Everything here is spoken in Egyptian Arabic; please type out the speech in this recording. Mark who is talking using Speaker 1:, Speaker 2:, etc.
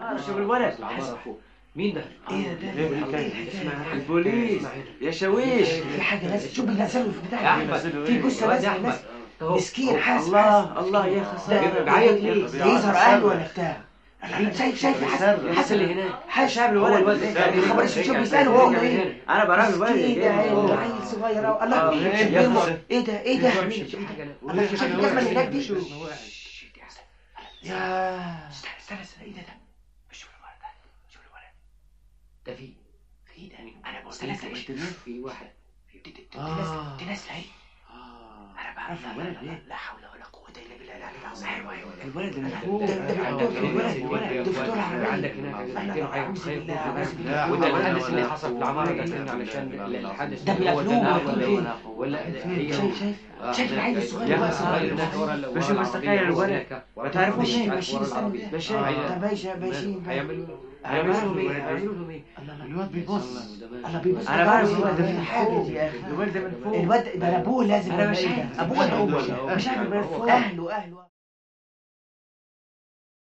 Speaker 1: شوف الولد
Speaker 2: العمارة فوق مين ده؟
Speaker 3: ايه ده؟
Speaker 1: ايه الحكاية؟
Speaker 3: إيه الحكاية؟
Speaker 1: البوليس يا شاويش
Speaker 3: في حاجه لازم شوف بينزلوا في
Speaker 2: يا
Speaker 3: بتاع
Speaker 2: احمد
Speaker 3: في جثه
Speaker 2: الواد يا
Speaker 3: لازم
Speaker 2: احمد
Speaker 3: الناس
Speaker 2: اهو
Speaker 3: مسكين حاسس
Speaker 1: الله الله يا خسارة
Speaker 2: بعيط ليه؟
Speaker 3: ده يظهر اهله ولا بتاع شايف شايف حاسس
Speaker 2: الناس اللي هناك
Speaker 3: حاسس
Speaker 1: شاب
Speaker 2: هو
Speaker 1: الولد
Speaker 2: الواد
Speaker 3: يعني خبر شوف بيساله هو ولا ايه
Speaker 1: انا براقب الولد
Speaker 3: مسكين ده
Speaker 1: اللي جاي.
Speaker 3: عيل صغير أوي. الله
Speaker 1: آه،
Speaker 3: شوف
Speaker 1: يا
Speaker 3: بيمر.
Speaker 1: خسارة.
Speaker 3: ايه ده ايه ده الله شايف الجزمه اللي هناك دي يا استنى استنى استنى ايه ده ده شوف الولد ده شوف الولد
Speaker 2: ده في
Speaker 3: ايه ده انا بقول لك
Speaker 2: في واحد
Speaker 3: دي دي- دي نازله دي نازله اهي انا بعرف لا لا لا لا حول ولا قوه الا بالله العلي العظيم ايوه ايوه
Speaker 1: الولد اللي
Speaker 3: ده
Speaker 1: فوق
Speaker 3: ده دكتور الولد الولد دكتور عربي
Speaker 2: عندك هناك
Speaker 3: أنا
Speaker 2: كتير حاجة
Speaker 3: أعوذ
Speaker 2: تخيل
Speaker 3: بالله،
Speaker 2: كل
Speaker 3: أعوذ
Speaker 2: حاجة.
Speaker 3: بالله.
Speaker 2: وده
Speaker 1: ولا-
Speaker 2: الحادث اللي
Speaker 1: ولا-
Speaker 2: حصل في العمارة ده كان علشان الحادث
Speaker 3: ده
Speaker 2: اللي هو
Speaker 3: بيقفلوه
Speaker 2: ده
Speaker 3: ولا
Speaker 2: ولا
Speaker 3: إيه؟
Speaker 2: ولا هي
Speaker 3: شايف شايف شايف العيل الصغير
Speaker 1: يا
Speaker 3: اللي
Speaker 1: أخي،
Speaker 3: واقف
Speaker 1: صغير
Speaker 3: هناك
Speaker 1: هناك
Speaker 3: ورا
Speaker 2: ورا
Speaker 1: بس هو مستقيل الولد. ما تعرفوش
Speaker 3: ماشيين
Speaker 1: ايه
Speaker 3: ماشيين استنى
Speaker 1: ماشيين.
Speaker 3: ده باشا ماشيين
Speaker 2: هيعملوا
Speaker 1: هيعملوا
Speaker 2: هيعملوا
Speaker 1: ايه؟
Speaker 2: ايه؟ هيعملوا ايه؟
Speaker 3: الله الله
Speaker 1: الواد بيبص
Speaker 3: الله بيبص
Speaker 1: انا بعرف
Speaker 3: ده
Speaker 1: الولد ده
Speaker 3: في
Speaker 1: من
Speaker 3: حاجه
Speaker 1: فوق
Speaker 3: دي يا اخي
Speaker 1: الولد ده من فوق
Speaker 3: الواد ده ابوه لازم
Speaker 1: أنا
Speaker 3: ولا
Speaker 1: مش
Speaker 3: إيه
Speaker 1: عارف.
Speaker 3: ده؟ ابوه ولا
Speaker 1: أبوه
Speaker 3: امه
Speaker 1: ولا- مش عارف من فوق
Speaker 3: اهله اهله